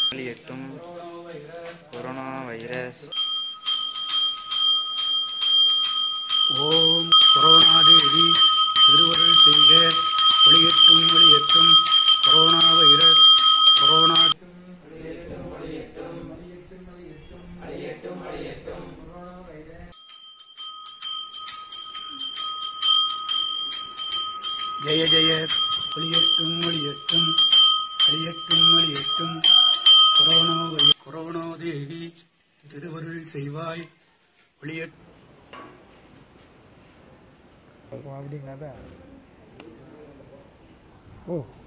வெளியேற்றும் corona virus ஓம் கொரோனாதேவி திருவருள் செய்க ஒளியேற்றும் ஒளியேற்றும் கொரோனா வைரஸ் கொரோனா ஜெய ஜெய ஒளியேற்றும் ஒளியேற்றும் அழியட்டும் ஒளியேற்றும் கொரோனா வை- கொரோனா தேவி திருவருள் செய்வாய் ஒளியேற்றும் அப்படிங்களா ஓ